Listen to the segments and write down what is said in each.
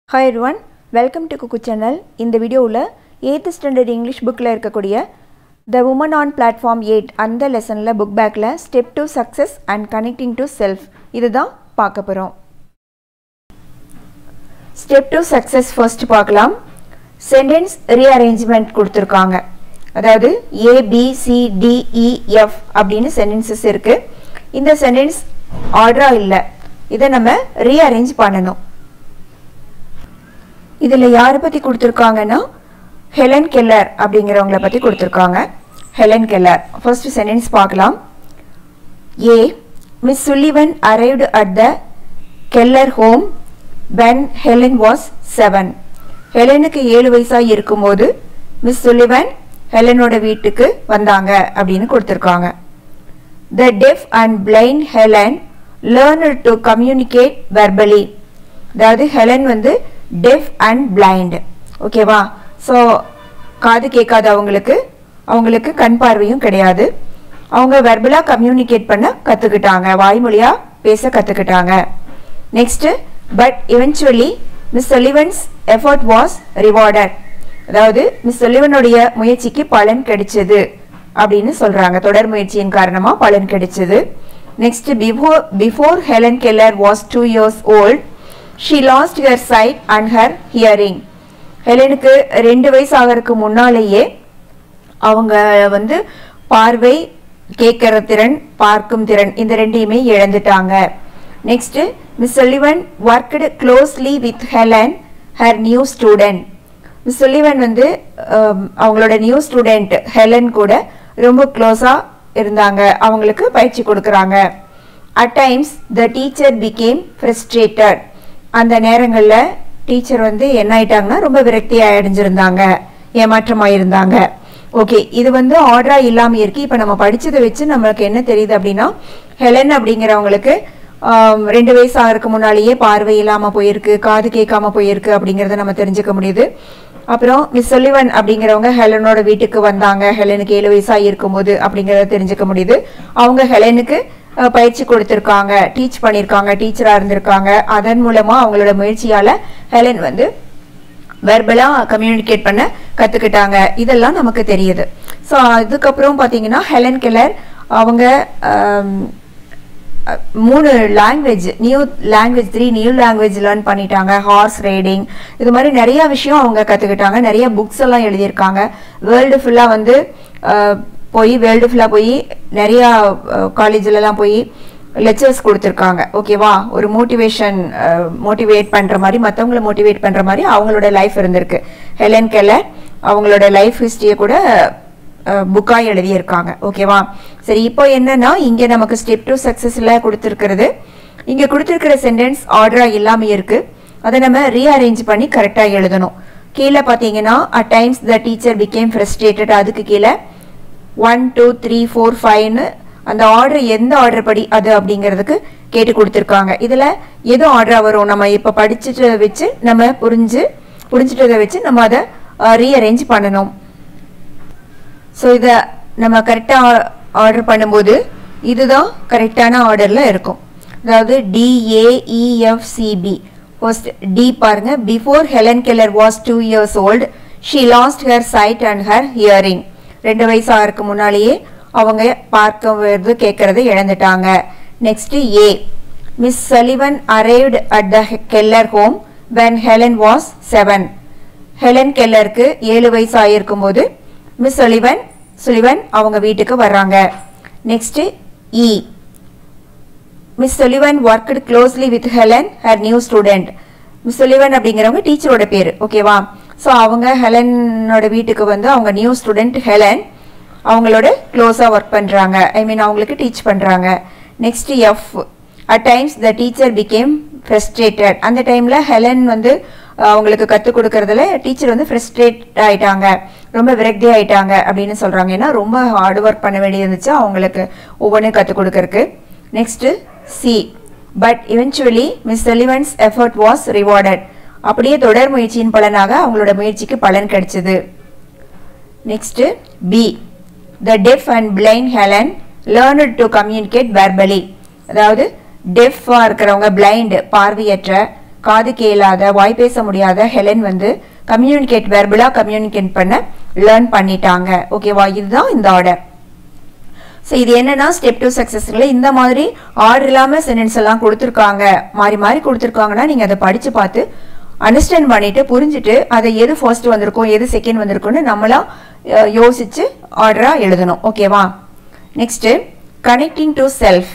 hi everyone welcome to குக்கு channel இந்த வீடியோவில் எயித்து ஸ்டாண்டர்ட் இங்கிலீஷ் புக்கில் இருக்கக்கூடிய the woman on platform eight அந்த லெசனில் புக் பேக்கில் step to success and connecting to self இதுதான் பார்க்க போகிறோம் ஸ்டெப் டு சக்ஸஸ் ஃபர்ஸ்ட் பார்க்கலாம் சென்டென்ஸ் ரீஅரேஞ்ச்மெண்ட் கொடுத்துருக்காங்க அதாவது A B C D E F அப்படின்னு சென்டென்சஸ் இருக்குது இந்த சென்டென்ஸ் ஆர்டராக இல்லை இதை நம்ம ரீஅரேஞ்ச் பண்ணணும் இதில் யாரை பற்றி கொடுத்துருக்காங்கன்னா ஹெலன் கெல்லர் அப்படிங்கிறவங்கள பற்றி கொடுத்துருக்காங்க ஹெலன் கெல்லர் ஃபர்ஸ்ட் சென்டென்ஸ் பார்க்கலாம் A Miss Sullivan arrived at the Keller home when Helen was seven ஹெலனுக்கு ஏழு வயசாக இருக்கும்போது மிஸ் சுல்லிவன் ஹெலனோட வீட்டுக்கு வந்தாங்க அப்படின்னு கொடுத்துருக்காங்க the deaf and blind Helen learn to communicate verbally அதாவது ஹெலன் வந்து டெஃப் அண்ட் பிளைண்ட் ஓகேவா ஸோ காது கேட்காத அவங்களுக்கு அவங்களுக்கு கண் பார்வையும் கிடையாது அவங்க வெர்பலாக கம்யூனிகேட் பண்ண கற்றுக்கிட்டாங்க வாய்மொழியாக பேச கற்றுக்கிட்டாங்க next but eventually Miss Sullivan's effort was rewarded அதாவது மிஸ் சொலிவனுடைய முயற்சிக்கு பலன் கிடைச்சது அப்படின்னு சொல்கிறாங்க தொடர் முயற்சியின் காரணமாக பலன் கிடைச்சது next before before Helen Keller was two years old she lost her sight and her hearing ஹெலனுக்கு ரெண்டு வயசு ஆகிறதுக்கு முன்னாலேயே அவங்க வந்து பார்வை கேட்குற திறன் பார்க்கும் திறன் இந்த ரெண்டையுமே இழந்துட்டாங்க next Miss Sullivan worked closely with Helen her new student Miss Sullivan வந்து அவங்களோட நியூ ஸ்டூடெண்ட் ஹெலன் கூட ரொம்ப க்ளோஸாக இருந்தாங்க அவங்களுக்கு பயிற்சி கொடுக்குறாங்க at times the teacher became frustrated அந்த நேரங்களில் டீச்சர் வந்து என்ன ஆயிட்டாங்கன்னா ரொம்ப விரக்தி அடைஞ்சிருந்தாங்க ஏமாற்றமாக இருந்தாங்க ஓகே இது வந்து ஆர்டராக இல்லாமல் இருக்கு இப்போ நம்ம படித்ததை வச்சு நம்மளுக்கு என்ன தெரியுது அப்படின்னா ஹெலன் அப்படிங்கிறவங்களுக்கு ரெண்டு வயசு ஆகிறதுக்கு முன்னாலேயே பார்வை இல்லாமல் போயிருக்கு காது கேட்காம போயிருக்கு அப்படிங்கிறத நம்ம தெரிஞ்சுக்க முடியுது அப்புறம் மிஸ் சொலிவன் அப்படிங்கிறவங்க ஹெலனோட வீட்டுக்கு வந்தாங்க ஹெலனுக்கு ஏழு வயசாக இருக்கும்போது அப்படிங்கிறத தெரிஞ்சுக்க முடியுது அவங்க ஹெலனுக்கு பயிற்சி கொடுத்துருக்காங்க டீச் பண்ணியிருக்காங்க டீச்சராக இருந்திருக்காங்க அதன் மூலமாக அவங்களோட முயற்சியால் ஹெலன் வந்து வெர்பலாக கம்யூனிகேட் பண்ண கற்றுக்கிட்டாங்க இதெல்லாம் நமக்கு தெரியுது ஸோ அதுக்கப்புறம் பார்த்தீங்கன்னா ஹெலன் கெல்லர் அவங்க மூணு language new language three new language learn பண்ணிட்டாங்க ஹார்ஸ் ரைடிங் இது மாதிரி நிறைய விஷயம் அவங்க கற்றுக்கிட்டாங்க நிறைய புக்ஸ் எல்லாம் எழுதியிருக்காங்க வேர்ல்டு ஃபுல்லாக வந்து போய் வேர்ல்டு ஃபுல்லாக போய் நிறையா காலேஜிலலாம் போய் லெக்சர்ஸ் கொடுத்துருக்காங்க ஓகேவா ஒரு மோட்டிவேஷன் மோட்டிவேட் பண்ணுற மாதிரி மற்றவங்கள மோட்டிவேட் பண்ணுற மாதிரி அவங்களோட லைஃப் இருந்திருக்கு ஹெலன் கெல்லர் அவங்களோட லைஃப் ஹிஸ்ட்ரியை கூட புக்காக எழுதியிருக்காங்க ஓகேவா சரி இப்போ என்னன்னா இங்கே நமக்கு ஸ்டெப் டு சக்ஸஸில் கொடுத்துருக்கிறது இங்கே கொடுத்துருக்கிற சென்டென்ஸ் ஆர்டராக இல்லாமல் இருக்கு அதை நம்ம ரீஅரேஞ்ச் பண்ணி கரெக்டாக எழுதணும் கீழே பார்த்தீங்கன்னா at times the teacher became frustrated அதுக்கு கீழே ஒன் டூ த்ரீ ஃபோர் ஃபைவ்னு அந்த ஆர்டர் எந்த ஆர்டர் படி அது அப்படிங்கிறதுக்கு கேட்டு கொடுத்துருக்காங்க இதில் எது ஆர்டராக வரும் நம்ம இப்போ படிச்சுட்டு வச்சு நம்ம புரிஞ்சு புரிஞ்சிட்டதை வச்சு நம்ம அதை ரீஅரேஞ்ச் பண்ணணும் ஸோ இதை நம்ம கரெக்டாக ஆர்டர் பண்ணும்போது இதுதான் கரெக்டான ஆர்டரில் இருக்கும் அதாவது டிஏஇஎஃப்சிபி ஃபர்ஸ்ட் டி பாருங்க before Helen Keller was two years old she lost her sight and her hearing ரெண்டு வயசு ஆகிறதுக்கு முன்னாலேயே அவங்க பார்க்கறது கேட்கறது இழந்துட்டாங்க next A Miss Sullivan arrived at the Keller home when Helen was seven Helen கெல்லருக்கு ஏழு வயசு ஆகிருக்கும் போது மிஸ் சொலிவன் சுலிவன் அவங்க வீட்டுக்கு வர்றாங்க next E Miss Sullivan worked closely with Helen her new student Miss Sullivan அப்படிங்கிறவங்க டீச்சரோட பேர் ஓகேவா ஸோ அவங்க ஹெலனோட வீட்டுக்கு வந்து அவங்க நியூ ஸ்டூடெண்ட் ஹெலன் அவங்களோட க்ளோஸாக ஒர்க் பண்ணுறாங்க ஐ மீன் அவங்களுக்கு டீச் பண்ணுறாங்க next F at times the teacher became frustrated அந்த டைமில் ஹெலன் வந்து அவங்களுக்கு கற்றுக் கொடுக்கறதுல டீச்சர் வந்து ஃப்ரஸ்ட்ரேட் ஆயிட்டாங்க ரொம்ப விரக்தி ஆயிட்டாங்க அப்படின்னு சொல்கிறாங்க ஏன்னா ரொம்ப ஹார்ட் ஒர்க் பண்ண வேண்டியது இருந்துச்சு அவங்களுக்கு ஒவ்வொன்றும் கற்றுக் கொடுக்கறக்கு next C but eventually Miss Sullivan's effort was rewarded அப்படியே தொடர் முயற்சியின் பலனாக அவங்களோட முயற்சிக்கு பலன் கிடைச்சது next B the deaf and blind Helen learn to communicate verbally அதாவது டெஃபாக இருக்கிறவங்க பிளைண்டு பார்வையற்ற காது கேளாத வாய் பேச முடியாத ஹெலன் வந்து கம்யூனிகேட் வெர்பலா கம்யூனிகேட் பண்ண லேர்ன் பண்ணிட்டாங்க ஓகேவா இதுதான் இந்த ஆர்டர் ஸோ இது என்னன்னா ஸ்டெப் டூ சக்ஸஸ்ல இந்த மாதிரி ஆர்டர் இல்லாமல் சென்டென்ஸ் எல்லாம் கொடுத்துருக்காங்க மாறி மாறி கொடுத்துருக்காங்கன்னா நீங்கள் அதை படித்து பார்த்து அண்டர்ஸ்டாண்ட் பண்ணிட்டு புரிஞ்சுட்டு அதை எது ஃபர்ஸ்ட் வந்திருக்கும் எது செகண்ட் வந்திருக்கும்னு நம்மளா அஹ், யோசிச்சு ஆர்டராக எழுதணும் ஓகேவா next connecting to self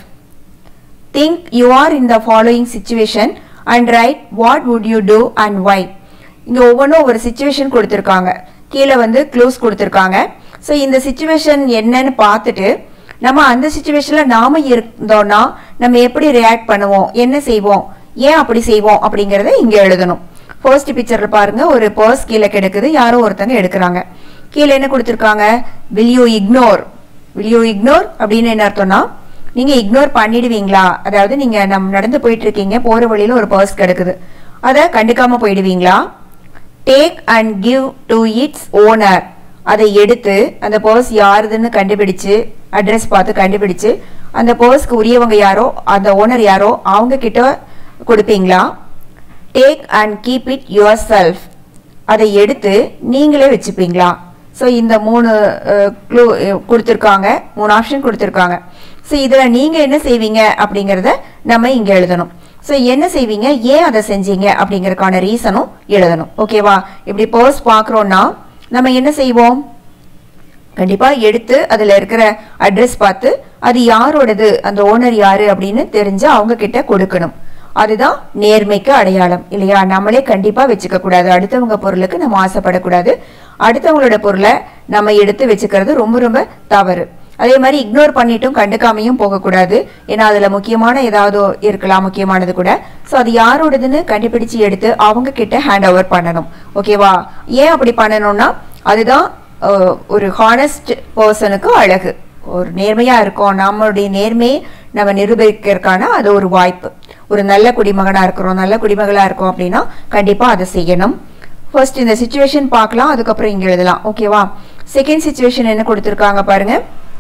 think you are in the following situation and write what would you do and why இங்கே ஒவ்வொன்றும் ஒரு சுச்சுவேஷன் கொடுத்துருக்காங்க கீழே வந்து க்ளூஸ் கொடுத்துருக்காங்க ஸோ இந்த சுச்சுவேஷன் என்னன்னு பார்த்துட்டு நம்ம அந்த சுச்சுவேஷனில் நாம இருந்தோம்னா நம்ம எப்படி ரியாக்ட் பண்ணுவோம் என்ன செய்வோம் ஏன் அப்படி செய்வோம் அப்படிங்கிறத இங்கே எழுதணும் ஃபர்ஸ்ட் பிக்சரில் பாருங்க ஒரு பர்ஸ் கீழே கிடக்குது யாரோ ஒருத்தங்க எடுக்கிறாங்க கீழே என்ன கொடுத்துருக்காங்க will you ignore will you ignore அப்படின்னு என்ன அர்த்தம்னா நீங்க இக்னோர் பண்ணிடுவீங்களா அதாவது நீங்க நம்ம நடந்து போயிட்டு இருக்கீங்க போற வழியில ஒரு பர்ஸ் கிடக்குது அதை கண்டுக்காம போயிடுவீங்களா take and give to its owner அதை எடுத்து அந்த பர்ஸ் யாருதுன்னு கண்டுபிடிச்சு அட்ரஸ் பார்த்து கண்டுபிடிச்சு அந்த பர்ஸ்க்கு உரியவங்க யாரோ அந்த ஓனர் யாரோ அவங்க கிட்ட கொடுப்பீங்களா take and keep it yourself அதை எடுத்து நீங்களே வச்சுப்பீங்களா ஸோ இந்த மூணு க்ளூ கொடுத்துருக்காங்க மூணு ஆப்ஷன் கொடுத்துருக்காங்க ஸோ இதில் நீங்கள் என்ன செய்வீங்க அப்படிங்கிறத நம்ம இங்கே எழுதணும் ஸோ என்ன செய்வீங்க ஏன் அதை செஞ்சீங்க அப்படிங்கறதுக்கான ரீசனும் எழுதணும் ஓகேவா இப்படி பர்ஸ் பார்க்குறோன்னா நம்ம என்ன செய்வோம் கண்டிப்பாக எடுத்து அதில் இருக்கிற அட்ரஸ் பார்த்து அது யாரோடது அந்த ஓனர் யாரு அப்படின்னு தெரிஞ்சு அவங்க கிட்ட கொடுக்கணும் அதுதான் நேர்மைக்கு அடையாளம் இல்லையா நம்மளே கண்டிப்பா வச்சுக்க கூடாது அடுத்தவங்க பொருளுக்கு நம்ம ஆசைப்படக்கூடாது அடுத்தவங்களோட பொருளை நம்ம எடுத்து வச்சுக்கிறது ரொம்ப ரொம்ப தவறு அதே மாதிரி இக்னோர் பண்ணிட்டும் கண்டுக்காமையும் போகக்கூடாது ஏன்னா அதுல முக்கியமான ஏதாவது இருக்கலாம் முக்கியமானது கூட ஸோ அது யாரோடதுன்னு கண்டுபிடிச்சு எடுத்து அவங்க கிட்ட ஹேண்ட் ஓவர் பண்ணணும் ஓகேவா ஏன் அப்படி பண்ணணும்னா அதுதான் அஹ், ஒரு ஹானஸ்ட் பர்சனுக்கு அழகு ஒரு நேர்மையா இருக்கோம் நம்மளுடைய நேர்மையை நம்ம நிரூபிக்கிறதுக்கான அது ஒரு வாய்ப்பு ஒரு நல்ல குடிமகனா இருக்கிறோம் நல்ல குடிமகளா இருக்கோம் அப்படின்னா கண்டிப்பா அதை செய்யணும் ஃபர்ஸ்ட் இந்த சுச்சுவேஷன் பார்க்கலாம் அதுக்கப்புறம் இங்க எழுதலாம் ஓகேவா செகண்ட் சுச்சுவேஷன் என்ன கொடுத்துருக்காங்க பாருங்க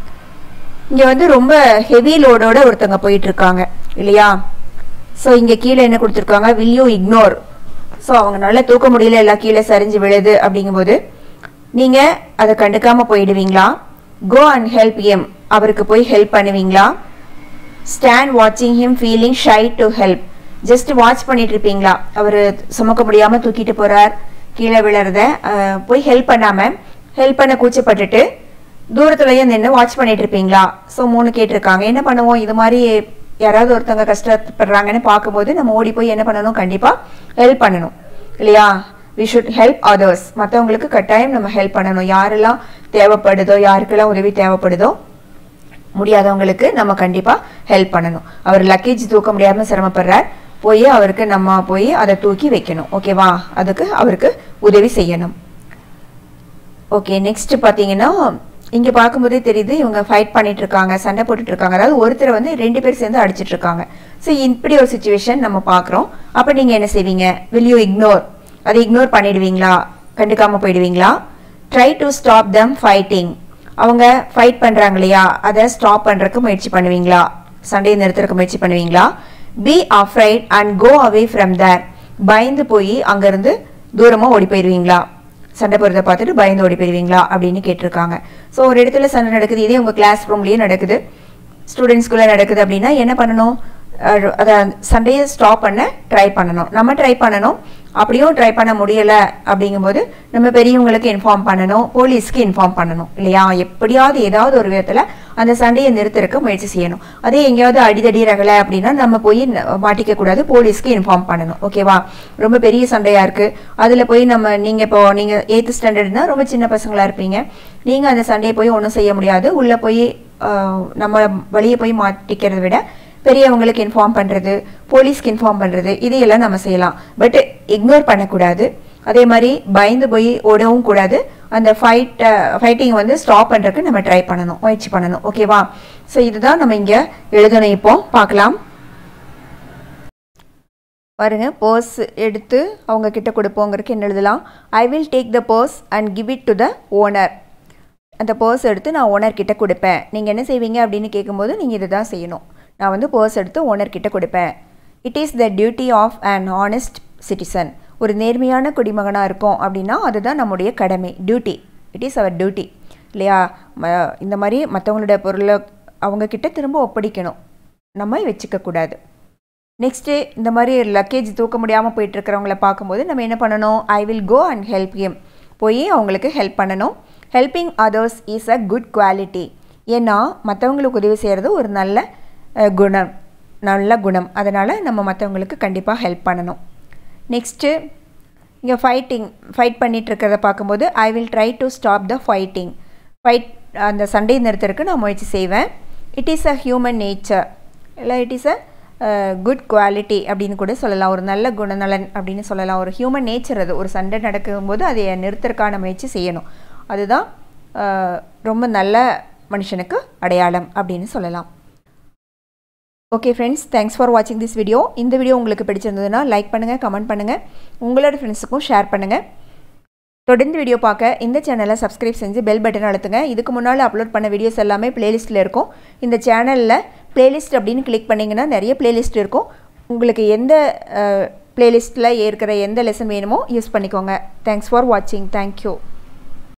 இங்க வந்து ரொம்ப ஹெவி லோடோட ஒருத்தங்க போயிட்டு இருக்காங்க இல்லையா ஸோ இங்க கீழே என்ன கொடுத்துருக்காங்க வில் யூ இக்னோர் ஸோ அவங்க நல்லா தூக்க முடியல எல்லாம் கீழே சரிஞ்சு விழுது அப்படிங்கும்போது நீங்க அதை கண்டுக்காம போயிடுவீங்களா கோ அண்ட் ஹெல்ப் எம் அவருக்கு போய் ஹெல்ப் பண்ணுவீங்களா ஸ்டாண்ட் வாட்சிங் him feeling shy to help just watch பண்ணிட்டு இருப்பீங்களா அவர் சுமக்க முடியாம தூக்கிட்டு போறார் கீழே விழறத அஹ், போய் ஹெல்ப் பண்ணாம ஹெல்ப் பண்ண கூச்சப்பட்டுட்டு தூரத்துலயே நின்று வாட்ச் பண்ணிட்டு இருப்பீங்களா ஸோ மூணு கேட்டிருக்காங்க என்ன பண்ணுவோம் இது மாதிரி யாராவது ஒருத்தவங்க கஷ்டப்படுறாங்கன்னு பார்க்கும்போது நம்ம ஓடி போய் என்ன பண்ணணும் கண்டிப்பா ஹெல்ப் பண்ணணும் இல்லையா வி ஷுட் ஹெல்ப் அதர்ஸ் மற்றவங்களுக்கு கட்டாயம் நம்ம ஹெல்ப் பண்ணணும் யாரெல்லாம் தேவைப்படுதோ யாருக்கெல்லாம் உதவி தேவைப்படுதோ முடியாதவங்களுக்கு நம்ம கண்டிப்பா ஹெல்ப் பண்ணணும் அவர் லக்கேஜ் தூக்க முடியாம சிரமப்படுறார் போய் அவருக்கு நம்ம போய் அதை தூக்கி வைக்கணும் ஓகேவா அதுக்கு அவருக்கு உதவி செய்யணும் ஓகே நெக்ஸ்ட் பாத்தீங்கன்னா இங்க பார்க்கும்போதே தெரியுது இவங்க ஃபைட் பண்ணிட்டு இருக்காங்க சண்டை போட்டுட்டு இருக்காங்க அதாவது ஒருத்தர் வந்து ரெண்டு பேர் சேர்ந்து அடிச்சிட்டு இருக்காங்க ஸோ இப்படி ஒரு சுச்சுவேஷன் நம்ம பார்க்குறோம் அப்போ நீங்க என்ன செய்வீங்க வில் யூ இக்னோர் அதை இக்னோர் பண்ணிடுவீங்களா கண்டுக்காம போயிடுவீங்களா try to stop them fighting அவங்க ஃபைட் பண்றாங்க இல்லையா அதை ஸ்டாப் பண்றதுக்கு முயற்சி பண்ணுவீங்களா சண்டையை நிறுத்துறதுக்கு முயற்சி பண்ணுவீங்களா be afraid and go away from there பயந்து போய் அங்கிருந்து தூரமா ஓடி போயிடுவீங்களா சண்டை போடுறத பார்த்துட்டு பயந்து ஓடி போயிடுவீங்களா அப்படின்னு கேட்டிருக்காங்க ஸோ ஒரு இடத்துல சண்டை நடக்குது இதே உங்க கிளாஸ் ரூம்லயே நடக்குது ஸ்டூடெண்ட்ஸ்குள்ள நடக்குது அப்படின்னா என்ன பண்ணணும் அஹ் அதை சண்டையை ஸ்டாப் பண்ண ட்ரை பண்ணணும் நம்ம ட்ரை பண்ணணும் அப்படியும் ட்ரை பண்ண முடியல அப்படிங்கும்போது நம்ம பெரியவங்களுக்கு இன்ஃபார்ம் பண்ணணும் போலீஸ்க்கு இன்ஃபார்ம் பண்ணணும் இல்லையா எப்படியாவது ஏதாவது ஒரு விதத்துல அந்த சண்டையை நிறுத்துறதுக்கு முயற்சி செய்யணும் அதே எங்கேயாவது அடிதடி ரகலை அப்படின்னா நம்ம போய் ந- மாட்டிக்க கூடாது போலீஸ்க்கு இன்ஃபார்ம் பண்ணணும் ஓகேவா ரொம்ப பெரிய சண்டையா இருக்கு அதுல போய் நம்ம நீங்க இப்போ நீங்க எயித்து ஸ்டாண்டர்ட்னா ரொம்ப சின்ன பசங்களா இருப்பீங்க நீங்க அந்த சண்டையை போய் ஒன்றும் செய்ய முடியாது உள்ள போய் ஆஹ், நம்ம வெளியே போய் மாட்டிக்கிறத விட பெரியவங்களுக்கு இன்ஃபார்ம் பண்றது போலீஸ்க்கு இன்ஃபார்ம் பண்றது இதையெல்லாம் நம்ம செய்யலாம் பட் இக்னோர் பண்ணக்கூடாது அதே மாதிரி பயந்து போய் ஓடவும் கூடாது அந்த ஃபைட் ஃபைட்டிங் வந்து ஸ்டாப் பண்றதுக்கு நம்ம ட்ரை பண்ணணும் முயற்சி பண்ணணும் ஓகேவா ஸோ இதுதான் நம்ம இங்க எழுதணும் இப்போ பார்க்கலாம் பாருங்க பர்ஸ் எடுத்து அவங்க கிட்ட கொடுப்போங்கிறதுக்கு என்ன எழுதலாம் I will take the purse and give it to the owner அந்த பர்ஸ் எடுத்து நான் ஓனர் கிட்ட கொடுப்பேன் நீங்கள் என்ன செய்வீங்க அப்படின்னு கேட்கும்போது நீங்கள் இதை தான் செய்யணும் நான் வந்து பர்ஸ் எடுத்து ஓனர் கிட்ட கொடுப்பேன் it is the duty of an honest citizen ஒரு நேர்மையான குடிமகனாக இருக்கோம் அப்படின்னா அதுதான் நம்முடைய கடமை duty it is our duty இல்லையா ம- இந்த மாதிரி மற்றவங்களோட பொருளை அவங்கக்கிட்ட திரும்ப ஒப்படைக்கணும் நம்ம வச்சுக்கக்கூடாது நெக்ஸ்ட்டு இந்த மாதிரி லக்கேஜ் தூக்க முடியாமல் போயிட்டுருக்கிறவங்கள பார்க்கும்போது நம்ம என்ன பண்ணணும் I will go and help him போய் அவங்களுக்கு ஹெல்ப் பண்ணணும் helping others is a good quality ஏன்னா மற்றவங்களுக்கு உதவி செய்கிறது ஒரு நல்ல அஹ், குணம் நல்ல குணம் அதனால் நம்ம மற்றவங்களுக்கு கண்டிப்பாக ஹெல்ப் பண்ணணும் நெக்ஸ்ட்டு இங்கே ஃபைட்டிங் ஃபைட் பண்ணிட்டு இருக்கிறத பார்க்கும்போது I will try to stop the fighting fight அந்த சண்டை நிறுத்தறதுக்கு நான் முயற்சி செய்வேன் it is a human nature இல்லை it is a good quality அப்படின்னு கூட சொல்லலாம் ஒரு நல்ல குணநலன் அப்படின்னு சொல்லலாம் ஒரு ஹியூமன் நேச்சர் அது ஒரு சண்டை நடக்கும்போது அதை நிறுத்தறதுக்கான முயற்சி செய்யணும் அதுதான் அஹ், ரொம்ப நல்ல மனுஷனுக்கு அடையாளம் அப்படின்னு சொல்லலாம் ஓகே ஃப்ரெண்ட்ஸ் தேங்க்ஸ் ஃபார் வாட்சிங் திஸ் வீடியோ இந்த வீடியோ உங்களுக்கு பிடிச்சிருந்ததுன்னா லைக் பண்ணுங்கள் கமெண்ட் பண்ணுங்கள் உங்களோட ஃப்ரெண்ட்ஸுக்கும் ஷேர் பண்ணுங்கள் தொடர்ந்து வீடியோ பார்க்க இந்த சேனலை சப்ஸ்கிரைப் செஞ்சு பெல் பட்டன் அழுத்துங்க இதுக்கு முன்னால் அப்லோட் பண்ண வீடியோஸ் எல்லாமே பிளேலிஸ்ட்டில் இருக்கும் இந்த சேனலில் பிளேலிஸ்ட் அப்படின்னு கிளிக் பண்ணிங்கன்னா நிறைய பிளேலிஸ்ட் இருக்கும் உங்களுக்கு எந்த பிளேலிஸ்ட்டில் இருக்கிற எந்த லெசன் வேணுமோ யூஸ் பண்ணிக்கோங்க தேங்க்ஸ் ஃபார் வாட்சிங் தேங்க்யூ